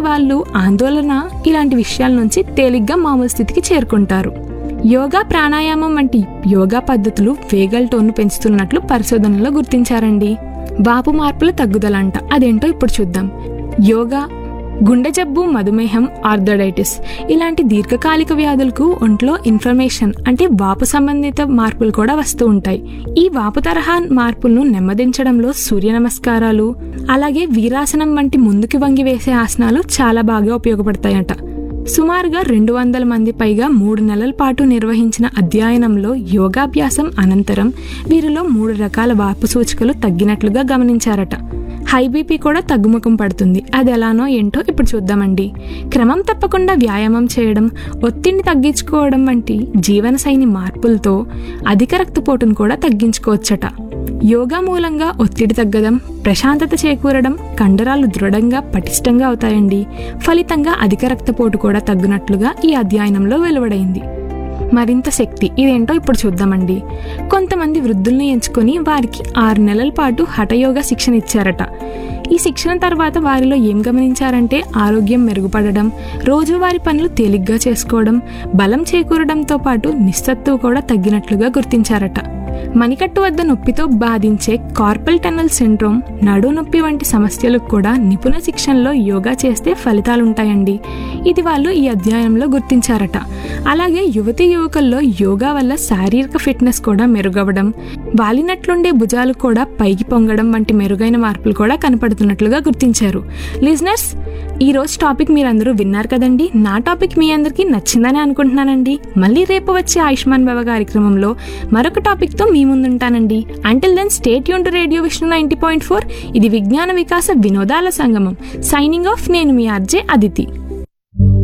వాళ్ళు ఆందోళన ఇలాంటి విషయాల నుంచి తేలిగ్గా మామూలు స్థితికి చేరుకుంటారు యోగా ప్రాణాయామం వంటి యోగా పద్ధతులు వేగల్ టోన్ను పెంచుతున్నట్లు పరిశోధనలో గుర్తించారండి వాపు మార్పుల తగ్గుదలంట అదేంటో ఇప్పుడు చూద్దాం యోగా గుండె జబ్బు మధుమేహం ఆర్థరైటిస్ ఇలాంటి దీర్ఘకాలిక వ్యాధులకు ఒంట్లో ఇన్ఫర్మేషన్ అంటే వాపు సంబంధిత మార్పులు కూడా వస్తూ ఉంటాయి ఈ వాపు తరహా మార్పులను నెమ్మదించడంలో సూర్య నమస్కారాలు అలాగే వీరాసనం వంటి ముందుకు వంగి వేసే ఆసనాలు చాలా బాగా ఉపయోగపడతాయట సుమారుగా రెండు వందల మంది పైగా మూడు నెలల పాటు నిర్వహించిన అధ్యయనంలో యోగాభ్యాసం అనంతరం వీరిలో మూడు రకాల వాపు సూచికలు తగ్గినట్లుగా గమనించారట హై బీపీ కూడా తగ్గుముఖం పడుతుంది అది ఎలానో ఏంటో ఇప్పుడు చూద్దామండి క్రమం తప్పకుండా వ్యాయామం చేయడం ఒత్తిడిని తగ్గించుకోవడం వంటి జీవనశైలి మార్పులతో అధిక రక్తపోటును కూడా తగ్గించుకోవచ్చట యోగా మూలంగా ఒత్తిడి తగ్గడం ప్రశాంతత చేకూరడం కండరాలు దృఢంగా పటిష్టంగా అవుతాయండి ఫలితంగా అధిక రక్తపోటు కూడా తగ్గునట్లుగా ఈ అధ్యయనంలో వెలువడైంది మరింత శక్తి ఇదేంటో ఇప్పుడు చూద్దామండి కొంతమంది వృద్ధుల్ని ఎంచుకొని వారికి ఆరు నెలల పాటు హఠయోగా శిక్షణ ఇచ్చారట ఈ శిక్షణ తర్వాత వారిలో ఏం గమనించారంటే ఆరోగ్యం మెరుగుపడడం రోజువారి పనులు తేలిగ్గా చేసుకోవడం బలం చేకూరడంతో పాటు నిస్సత్తువు కూడా తగ్గినట్లుగా గుర్తించారట మణికట్టు వద్ద నొప్పితో బాధించే కార్పల్ టన్నల్ సిండ్రోమ్ నడు నొప్పి వంటి సమస్యలకు కూడా నిపుణ శిక్షణలో యోగా చేస్తే ఫలితాలుంటాయండి ఇది వాళ్ళు ఈ అధ్యాయంలో గుర్తించారట అలాగే యువతి యువకుల్లో యోగా వల్ల శారీరక ఫిట్నెస్ కూడా మెరుగవడం వాలినట్లుండే భుజాలు కూడా పైకి పొంగడం వంటి మెరుగైన మార్పులు కూడా కనపడుతున్నట్లుగా గుర్తించారు లిజనర్స్ ఈ రోజు టాపిక్ మీరందరూ విన్నారు కదండి నా టాపిక్ మీ అందరికీ నచ్చిందని అనుకుంటున్నానండి మళ్ళీ రేపు వచ్చే ఆయుష్మాన్ బాబా కార్యక్రమంలో మరొక టాపిక్తో మీ ముందుంటానండి అంటిల్ దెన్ స్టేట్ యూన్ to radio Vishnu ninety point four ఇది విజ్ఞాన వికాస వినోదాల సంగమం సైనింగ్ ఆఫ్ నేను మీ ఆర్జే అదితి